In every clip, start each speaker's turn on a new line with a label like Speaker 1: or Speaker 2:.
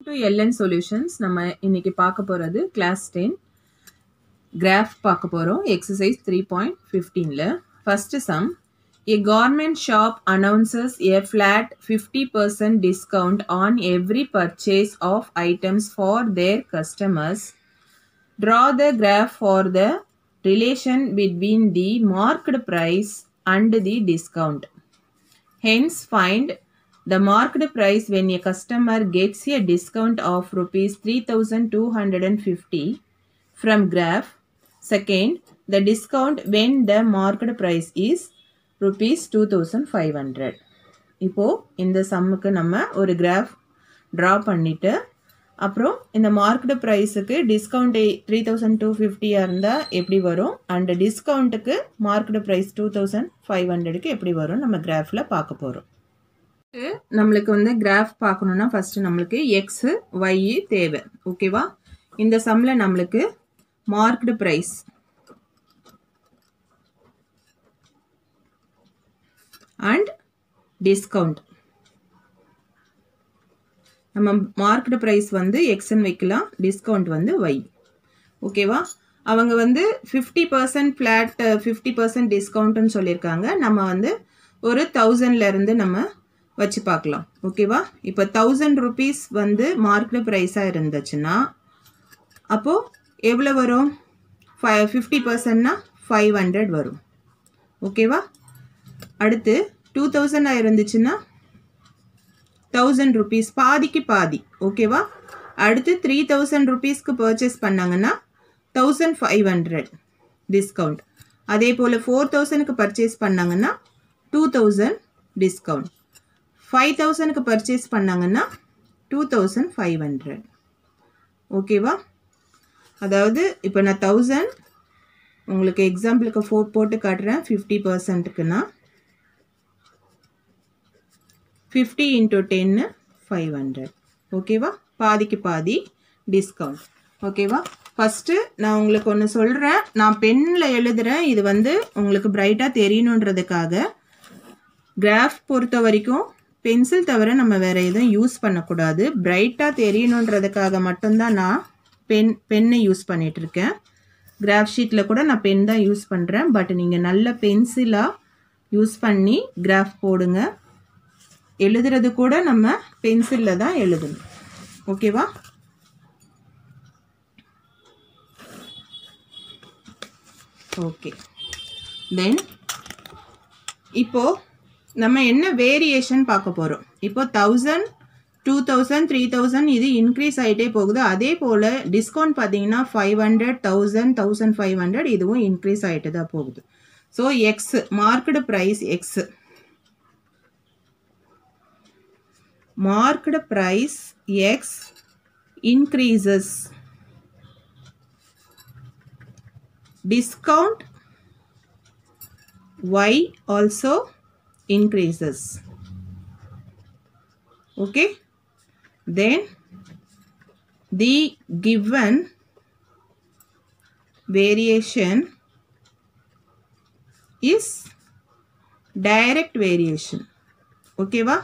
Speaker 1: To LN solutions நம்ம இன்னைக்கு பார்க்க போகிறது கிளாஸ் டென் கிராஃப் பார்க்க போகிறோம் எக்ஸசைஸ் த்ரீ பாயிண்ட் ஃபிஃப்டீனில் first sum A government shop announces a flat 50% discount on every purchase of items for their customers. Draw the graph for the relation between the marked price and the discount. Hence, find the marked price when a customer gets a discount of rupees 3250 from graph. Second, the discount when the marked price is rupees 2500. இப்போ இந்த சம்முக்கு நம்ம ஒரு graph draw பண்ணிட்டு அப்புறம் இந்த market ப்ரைஸுக்கு discount three thousand two ஃபிஃப்டியாக இருந்தால் எப்படி வரும் அண்ட் டிஸ்கவுண்ட்டுக்கு market price two thousand five ஹண்ட்ரடுக்கு எப்படி வரும் நம்ம கிராஃபில் பார்க்க போகிறோம் நம்மளுக்கு வந்து கிராஃப் பார்க்கணுன்னா ஃபஸ்ட்டு நம்மளுக்கு எக்ஸு ஒய் தேவை ஓகேவா இந்த சம்மில் நம்மளுக்கு மார்க்டு ப்ரைஸ் அண்ட் டிஸ்கவுண்ட் நம்ம மார்க்கெட் ப்ரைஸ் வந்து எக்ஸ்ன்னு வைக்கலாம் டிஸ்கவுண்ட் வந்து ஒய் ஓகேவா அவங்க வந்து fifty percent flat fifty percent டிஸ்கவுண்ட்டுன்னு சொல்லியிருக்காங்க நம்ம வந்து ஒரு தௌசண்ட்லேருந்து நம்ம வச்சு பார்க்கலாம் ஓகேவா இப்போ தௌசண்ட் ருபீஸ் வந்து மார்க்கெட் ப்ரைஸாக இருந்துச்சுன்னா அப்போது எவ்வளோ வரும் ஃபை ஃபிஃப்டி பர்சன்ட்னா ஃபைவ் ஹண்ட்ரட் வரும் ஓகேவா அடுத்து டூ தௌசண்ட் இருந்துச்சுன்னா தௌசண்ட் ருபீஸ் பாதிக்கு பாதி ஓகேவா அடுத்து த்ரீ தௌசண்ட் ருபீஸ்க்கு பர்ச்சேஸ் பண்ணாங்கன்னா தௌசண்ட் ஃபைவ் ஹண்ட்ரட் டிஸ்கவுண்ட் அதே போல் ஃபோர் தௌசண்ட்க்கு பர்ச்சேஸ் பண்ணாங்கன்னா டூ தௌசண்ட் டிஸ்கவுண்ட் ஃபைவ் தௌசண்ட்க்கு பர்ச்சேஸ் பண்ணாங்கன்னா டூ தௌசண்ட் ஃபைவ் ஹண்ட்ரட் ஓகேவா அதாவது இப்போ நான் தௌசண்ட் உங்களுக்கு எக்ஸாம்பிளுக்கு ஃபோர் போட்டு காட்டுறேன் ஃபிஃப்டி பர்சன்ட்டுக்குன்னா ஃபிஃப்டி இன்ட்டு டென்னு ஃபைவ் ஹண்ட்ரட் ஓகேவா பாதிக்கு பாதி டிஸ்கவுண்ட் ஓகேவா ஃபஸ்ட்டு நான் உங்களுக்கு ஒன்று சொல்கிறேன் நான் பெண்ணில் எழுதுகிறேன் இது வந்து உங்களுக்கு பிரைட்டாக தெரியணுன்றதுக்காக கிராஃப் பொறுத்த வரைக்கும் பென்சில் தவிர நம்ம வேறு எதுவும் யூஸ் பண்ணக்கூடாது பிரைட்டாக தெரியணுன்றதுக்காக மட்டும்தான் நான் பென் பென்னை யூஸ் பண்ணிகிட்ருக்கேன் கிராஃப் ஷீட்டில் கூட நான் பென் தான் யூஸ் பண்ணுறேன் பட் நீங்கள் நல்ல பென்சிலாக யூஸ் பண்ணி கிராஃப் போடுங்க எழுதுறது கூட நம்ம பென்சிலில் தான் எழுதணும் ஓகேவா ஓகே தென் இப்போ நம்ம என்ன வேரியேஷன் பார்க்க போகிறோம் இப்போ thousand two thousand three thousand இது இன்க்ரீஸ் ஆகிட்டே போகுது அதே போல் டிஸ்கவுண்ட் பார்த்தீங்கன்னா five hundred thousand thousand five hundred இதுவும் இன்க்ரீஸ் ஆகிட்டு தான் போகுது so x market price x marked price X increases. Discount Y also increases. Okay. Then the given variation is direct variation. Okay, va?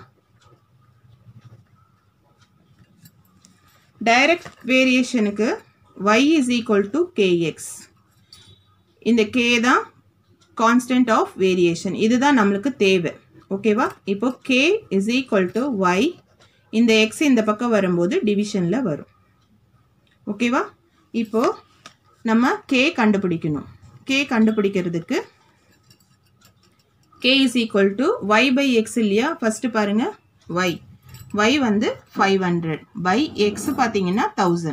Speaker 1: Direct வேரியேஷனுக்கு y is equal to k x இந்த k தான் constant of variation இதுதான் நம்மளுக்கு தேவை ஓகேவா இப்போ k is equal to y இந்த x இந்த பக்கம் வரும்போது டிவிஷனில் வரும் ஓகேவா இப்போ நம்ம கே கண்டுபிடிக்கணும் கே கண்டுபிடிக்கிறதுக்கு k is equal to y by x இல்லையா ஃபஸ்ட்டு பாருங்கள் ஒய் y வந்து 500 by x பார்த்தீங்கன்னா 1000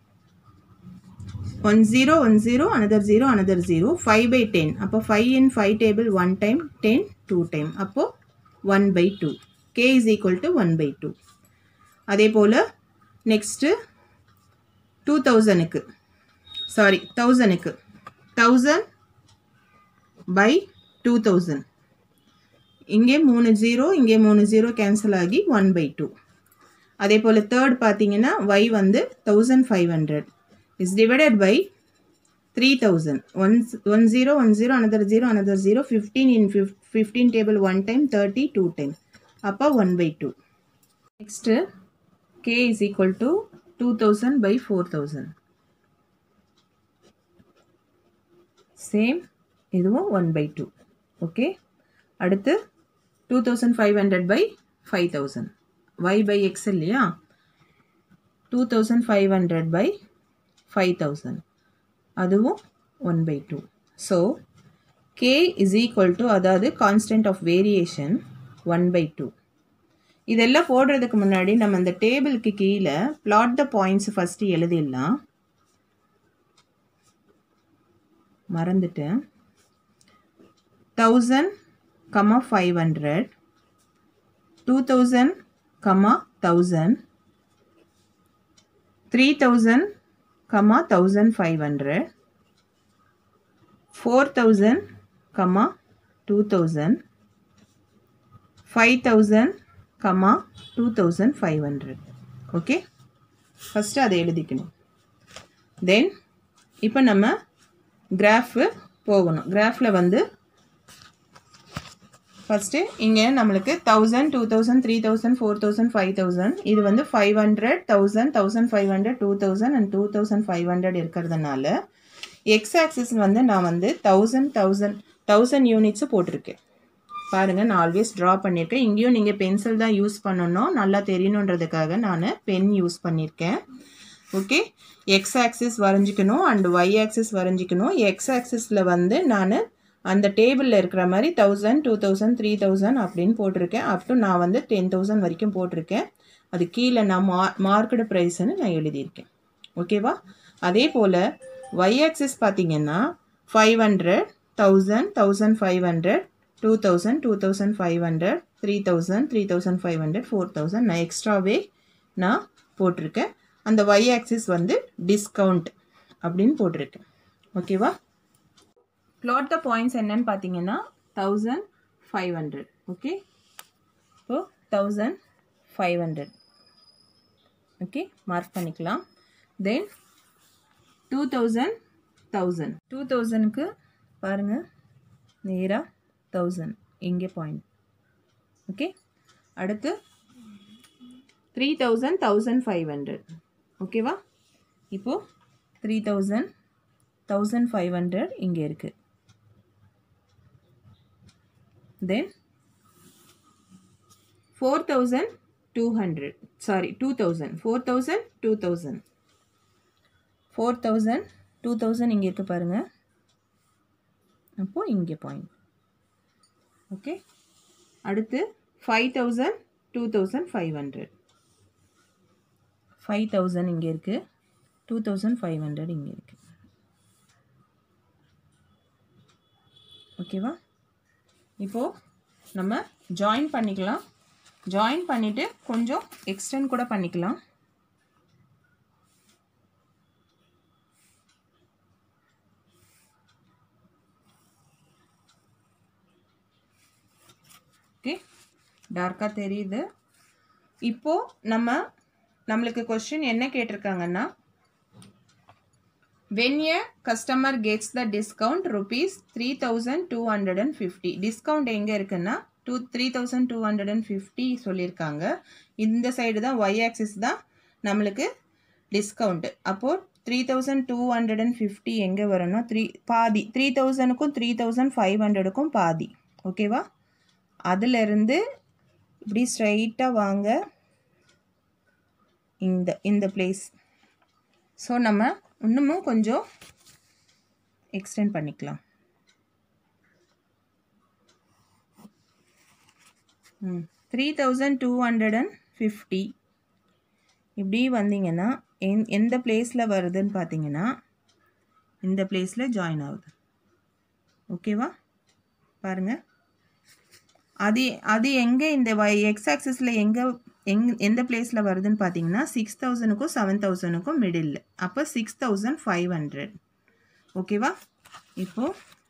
Speaker 1: 1 0 1 0 another 0 another 0 5 by 10 அப்போ 5 in 5 table 1 time 10 2 time அப்போ 1 by 2 k is equal to 1 by 2 அதே போல் நெக்ஸ்ட்டு 2000க்கு சாரி 1000க்கு 1000 by 2000 இங்கே மூணு ஜீரோ இங்கே மூணு ஜீரோ கேன்சல் ஆகி ஒன் பை டூ அதே போல் தேர்ட் பார்த்தீங்கன்னா ஒய் வந்து thousand five hundred is divided by three thousand one one zero one zero another zero another zero fifteen in ஃபிஃப் fifteen table one time thirty two time அப்போ one by two next k is equal to two thousand by four thousand same இதுவும் one by two okay அடுத்து two thousand five hundred by five thousand y by x இல்லையா two thousand five hundred by five thousand அதுவும் one by two so k is equal to அதாவது constant of variation one by two இதெல்லாம் போடுறதுக்கு முன்னாடி நம்ம இந்த டேபிளுக்கு கீழே பிளாட் த பாயிண்ட்ஸ் ஃபஸ்ட்டு எழுதிடலாம் மறந்துட்டேன் thousand comma five hundred two thousand comma thousand three thousand comma thousand five hundred four thousand comma two thousand five thousand comma two thousand five hundred okay first அதை எழுதிக்கணும் தென் இப்போ நம்ம graph போகணும் கிராஃபில் வந்து first இங்கே நம்மளுக்கு thousand two thousand three thousand four thousand five thousand இது வந்து five hundred thousand thousand five hundred two thousand and two thousand five hundred இருக்கிறதுனால எக்ஸ் ஆக்சிஸ் வந்து நான் வந்து தௌசண்ட் தௌசண்ட் தௌசண்ட் யூனிட்ஸு போட்டிருக்கேன் பாருங்கள் நான் ஆல்வேஸ் ட்ரா பண்ணியிருக்கேன் இங்கேயும் நீங்கள் பென்சில் தான் யூஸ் பண்ணணும் நல்லா தெரியணுன்றதுக்காக நான் பென் யூஸ் பண்ணியிருக்கேன் ஓகே எக்ஸ் ஆக்சிஸ் வரைஞ்சிக்கணும் அண்ட் ஒய் ஆக்சிஸ் வரைஞ்சிக்கணும் எக்ஸ் ஆக்சிஸில் வந்து நான் அந்த டேபிளில் இருக்கிற மாதிரி thousand two thousand three thousand அப்படின்னு போட்டிருக்கேன் அப் டு நான் வந்து டென் தௌசண்ட் வரைக்கும் போட்டிருக்கேன் அது கீழே நான் மா மார்க்கெடு ப்ரைஸ்ன்னு நான் எழுதியிருக்கேன் ஓகேவா அதே போல் ஒய் ஆக்சிஸ் பார்த்தீங்கன்னா five hundred thousand thousand five hundred two thousand two thousand five hundred three thousand three thousand five hundred four thousand நான் எக்ஸ்ட்ராவே நான் போட்டிருக்கேன் அந்த ஒய் ஆக்சிஸ் வந்து டிஸ்கவுண்ட் அப்படின்னு போட்டிருக்கேன் ஓகேவா ப்ளாட் த பாயிண்ட்ஸ் என்னன்னு பார்த்தீங்கன்னா தௌசண்ட் ஃபைவ் ஹண்ட்ரட் ஓகே இப்போ thousand five hundred okay mark பண்ணிக்கலாம் தென் டூ தௌசண்ட் தௌசண்ட் டூ தௌசண்ட்க்கு பாருங்கள் நேராக தௌசண்ட் இங்கே பாயிண்ட் ஓகே அடுத்து three thousand thousand five hundred ஓகேவா இப்போது three thousand thousand five hundred இங்கே இருக்குது then four thousand two hundred sorry two thousand four thousand two thousand four thousand two thousand இங்கே இருக்குது பாருங்கள் அப்போது இங்கே பாயிண்ட் ஓகே அடுத்து five thousand two thousand five hundred five thousand இங்கே இருக்குது டூ தௌசண்ட் ஃபைவ் ஹண்ட்ரட் இங்கே இருக்குது ஓகேவா இப்போது நம்ம ஜாயின் பண்ணிக்கலாம் ஜாயின் பண்ணிவிட்டு கொஞ்சம் எக்ஸ்டெண்ட் கூட பண்ணிக்கலாம் ஓகே டார்க்காக தெரியுது இப்போது நம்ம நம்மளுக்கு கொஸ்டின் என்ன கேட்டிருக்காங்கன்னா when a customer gets the discount rupees three thousand two hundred and fifty discount எங்கே இருக்குன்னா two three thousand two hundred and fifty சொல்லியிருக்காங்க இந்த சைடு தான் ஒய் ஆக்சிஸ் தான் நம்மளுக்கு டிஸ்கவுண்ட்டு அப்போது three thousand two hundred and fifty எங்கே வரும்னா த்ரீ பாதி த்ரீ தௌசண்ட்க்கும் த்ரீ தௌசண்ட் ஃபைவ் ஹண்ட்ரடுக்கும் பாதி ஓகேவா அதிலிருந்து இப்படி ஸ்ட்ரைட்டாக வாங்க இந்த இந்த பிளேஸ் ஸோ நம்ம இன்னமும் கொஞ்சம் எக்ஸ்டெண்ட் பண்ணிக்கலாம் ம் three thousand two hundred and fifty இப்படி வந்தீங்கன்னா எந் எந்த பிளேஸில் வருதுன்னு பார்த்தீங்கன்னா இந்த பிளேஸில் ஜாயின் ஆகுது ஓகேவா பாருங்கள் அது அது எங்கே இந்த எக்ஸ் ஆக்சிஸில் எங்கே எங் எந்த பிளேஸில் வருதுன்னு பார்த்தீங்கன்னா சிக்ஸ் தௌசண்ட்க்கும் செவன் தௌசண்ட்க்கும் மிடில் அப்போ சிக்ஸ் தௌசண்ட் ஃபைவ் ஹண்ட்ரட் ஓகேவா இப்போது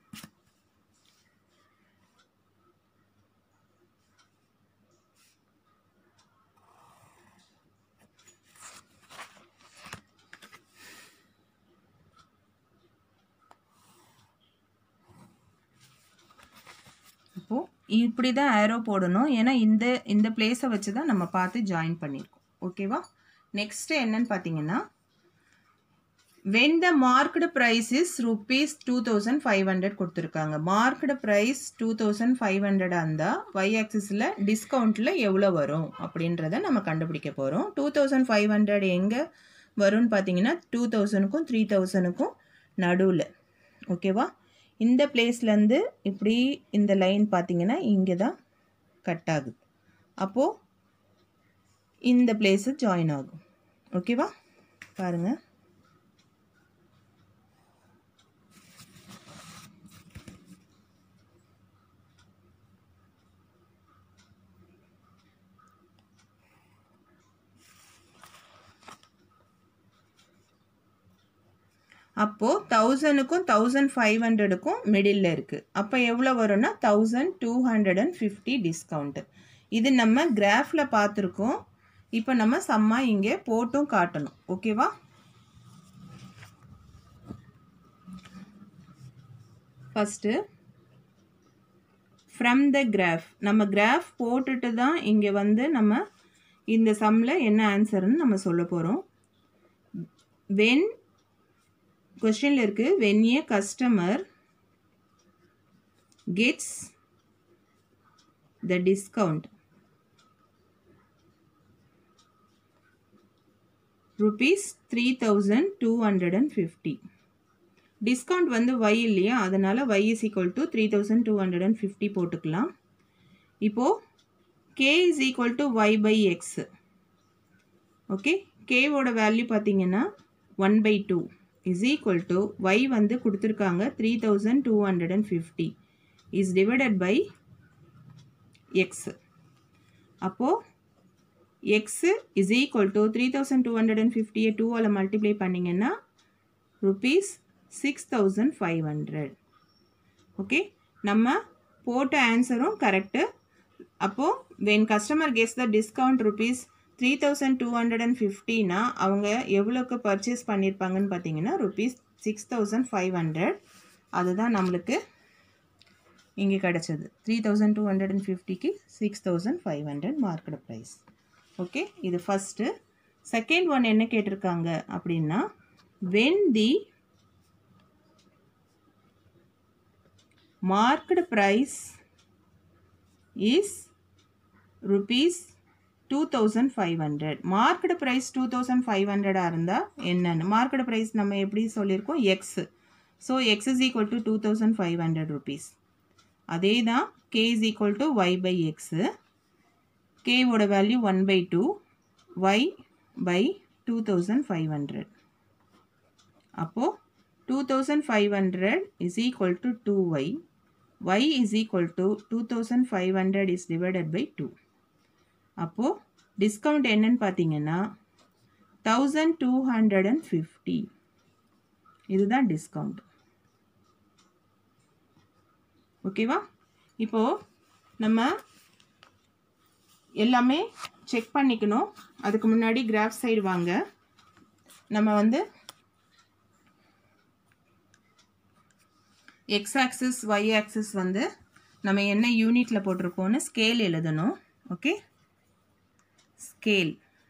Speaker 1: இப்போது இப்படி தான் ஏரோ போடணும் ஏன்னா இந்த இந்த பிளேஸை வச்சு தான் நம்ம பார்த்து ஜாயின் பண்ணியிருக்கோம் ஓகேவா நெக்ஸ்ட்டு என்னன்னு பார்த்தீங்கன்னா when the marked price is rupees two thousand five hundred கொடுத்துருக்காங்க marked price two thousand five ஹண்ட்ரடாக இருந்தால் ஒய் ஆக்சிஸில் டிஸ்கவுண்ட்டில் எவ்வளோ வரும் அப்படின்றத நம்ம கண்டுபிடிக்க போகிறோம் டூ தௌசண்ட் ஃபைவ் ஹண்ட்ரட் எங்கே வரும்னு பார்த்தீங்கன்னா டூ தௌசண்ட்க்கும் த்ரீ தௌசண்ட்க்கும் நடுவில் ஓகேவா இந்த பிளேஸ்லேருந்து இப்படி இந்த லைன் பார்த்தீங்கன்னா இங்கே தான் கட் ஆகுது அப்போது இந்த பிளேஸு ஜாயின் ஆகும் ஓகேவா பாருங்கள் அப்போது தௌசண்ட்க்கும் தௌசண்ட் ஃபைவ் ஹண்ட்ரடுக்கும் மிடில் இருக்குது அப்போ எவ்வளோ வரும்னா thousand two hundred and fifty discount இது நம்ம கிராஃபில் பார்த்துருக்கோம் இப்போ நம்ம சம்மா இங்கே போட்டும் காட்டணும் ஓகேவா ஃபஸ்ட்டு ஃப்ரம் த கிராஃப் நம்ம கிராஃப் போட்டுட்டு தான் இங்கே வந்து நம்ம இந்த சம்மில் என்ன ஆன்சர்னு நம்ம சொல்ல போகிறோம் வென் கொஸ்டினில் இருக்குது when a customer gets the discount rupees three thousand two hundred and fifty discount வந்து ஒய் இல்லையா அதனால் y is equal to three thousand two hundred and fifty போட்டுக்கலாம் இப்போது k is equal to y by x okay கேவோட value பார்த்தீங்கன்னா one by two is equal to y வந்து கொடுத்துருக்காங்க three thousand two hundred and fifty is divided by x அப்போது x is equal to three thousand two hundred and ஃபிஃப்டியை டூவால் multiply பண்ணிங்கன்னா rupees six thousand five hundred okay நம்ம போட்ட ஆன்சரும் correct அப்போது when customer gets the discount rupees three thousand two hundred and ஃபிஃப்டினா அவங்க எவ்வளோக்கு பர்ச்சேஸ் பண்ணியிருப்பாங்கன்னு பார்த்தீங்கன்னா rupees six thousand five hundred அதுதான் நம்மளுக்கு இங்கே கிடச்சது three thousand two hundred and ஃபிஃப்டிக்கு six thousand five hundred market price okay இது ஃபஸ்ட்டு செகண்ட் ஒன் என்ன கேட்டிருக்காங்க அப்படின்னா when the marked price is rupees 2500 marked price 2500 இருந்தால் என்னன்னு marked price நம்ம எப்படி சொல்லியிருக்கோம் x so x is equal to 2500 rupees அதே தான் k is equal to y by x k ஓட வேல்யூ 1 by 2 y by 2500 அப்போ 2500 is equal to 2y y is equal to 2500 is divided by 2 அப்போ discount என்னன்னு பார்த்தீங்கன்னா thousand two hundred and fifty இதுதான் discount ஓகேவா இப்போது நம்ம எல்லாமே செக் பண்ணிக்கணும் அதுக்கு முன்னாடி கிராஃப் சைடு வாங்க நம்ம வந்து எக்ஸ் ஆக்சிஸ் ஒய் ஆக்சிஸ் வந்து நம்ம என்ன யூனிட்டில் போட்டிருக்கோன்னு ஸ்கேல் எழுதணும் ஓகே ஸ்கேல்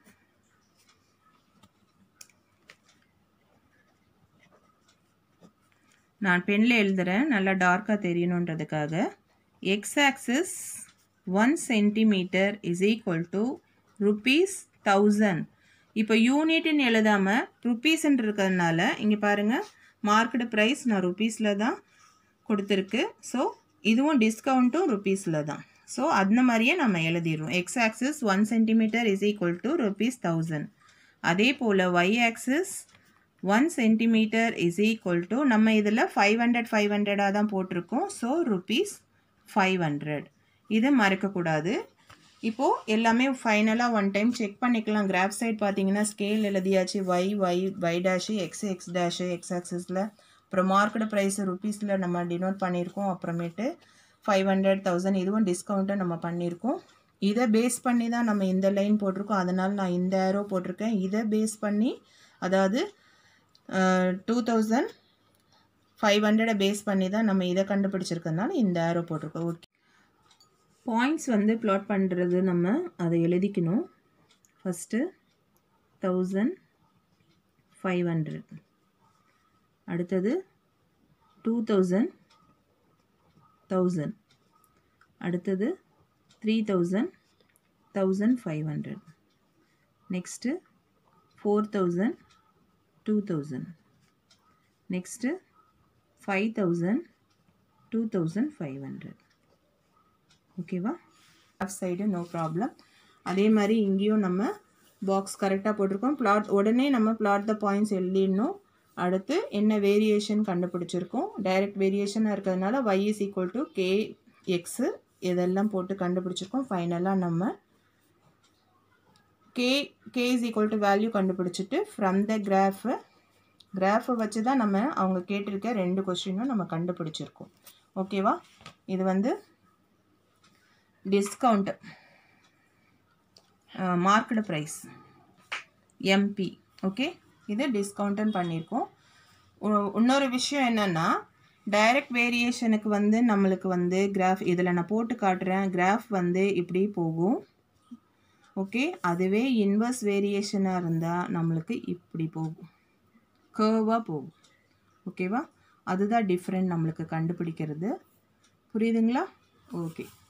Speaker 1: நான் பெனில் எழுதுகிறேன் நல்லா டார்க்காக தெரியணுன்றதுக்காக x axis one centimetre is equal to rupees thousand இப்போ யூனிட்னு எழுதாமல் ருப்பீஸ்ன்னு இருக்கிறதுனால இங்கே பாருங்கள் மார்க்கெட் ப்ரைஸ் நான் ருப்பீஸில் தான் கொடுத்துருக்கு ஸோ இதுவும் டிஸ்கவுண்ட்டும் ருப்பீஸில் தான் ஸோ அந்த மாதிரியே நம்ம எழுதிடுவோம் x axis one centimetre is equal to rupees thousand அதே போல் y axis one centimetre is equal to நம்ம இதில் ஃபைவ் ஹண்ட்ரட் ஃபைவ் ஹண்ட்ரடாக தான் போட்டிருக்கோம் ஸோ ருபீஸ் ஃபைவ் ஹண்ட்ரட் இதை மறக்கக்கூடாது இப்போது எல்லாமே ஃபைனலாக ஒன் டைம் செக் பண்ணிக்கலாம் கிராஃப் சைட் பார்த்தீங்கன்னா ஸ்கேல் எழுதியாச்சு y y y dash x x dash x ஆக்சிஸில் அப்புறம் மார்க்கெட் ப்ரைஸ் ருப்பீஸில் நம்ம டினோட் பண்ணியிருக்கோம் அப்புறமேட்டு ஃபைவ் ஹண்ட்ரட் தௌசண்ட் இதுவும் டிஸ்கவுண்ட்டை நம்ம பண்ணியிருக்கோம் இதை பேஸ் பண்ணி தான் நம்ம இந்த லைன் போட்டிருக்கோம் அதனால் நான் இந்த ஏரோ போட்டிருக்கேன் இதை பேஸ் பண்ணி அதாவது டூ தௌசண்ட் ஃபைவ் ஹண்ட்ரடை பேஸ் பண்ணி தான் நம்ம இதை கண்டுபிடிச்சிருக்கறதுனால இந்த ஏரோ போட்டிருக்கோம் ஓகே பாயிண்ட்ஸ் வந்து ப்ளாட் பண்ணுறது நம்ம அதை எழுதிக்கணும் ஃபஸ்ட்டு தௌசண்ட் ஃபைவ் ஹண்ட்ரட் அடுத்தது டூ தௌசண்ட் தௌசண்ட் அடுத்தது three thousand thousand five hundred next four thousand two thousand next five thousand two thousand five hundred ஓகேவா லெஃப்ட் சைடு நோ ப்ராப்ளம் அதே மாதிரி இங்கேயும் நம்ம பாக்ஸ் கரெக்டாக போட்டிருக்கோம் பிளாட் உடனே நம்ம பிளாட் த பாயிண்ட்ஸ் எழுதிடணும் அடுத்து என்ன வேரியேஷன் கண்டுபிடிச்சிருக்கோம் டைரக்ட் வேரியேஷனாக இருக்கிறதுனால y is equal to k x இதெல்லாம் போட்டு கண்டுபிடிச்சிருக்கோம் ஃபைனலாக நம்ம k k is equal to value கண்டுபிடிச்சிட்டு ஃப்ரம் த கிராஃபு கிராஃபை வச்சு தான் நம்ம அவங்க கேட்டிருக்க ரெண்டு கொஸ்டினும் நம்ம கண்டுபிடிச்சிருக்கோம் ஓகேவா இது வந்து discount market price MP okay இது டிஸ்கவுண்ட்டுன்னு பண்ணியிருக்கோம் உ- இன்னொரு விஷயம் என்னென்னா டைரக்ட் வேரியேஷனுக்கு வந்து நம்மளுக்கு வந்து கிராஃப் இதில் நான் போட்டு காட்டுறேன் கிராஃப் வந்து இப்படி போகும் ஓகே அதுவே இன்வர்ஸ் வேரியேஷனாக இருந்தால் நம்மளுக்கு இப்படி போகும் கேர்வாக போகும் ஓகேவா அதுதான் டிஃப்ரெண்ட் நம்மளுக்கு கண்டுபிடிக்கிறது புரியுதுங்களா ஓகே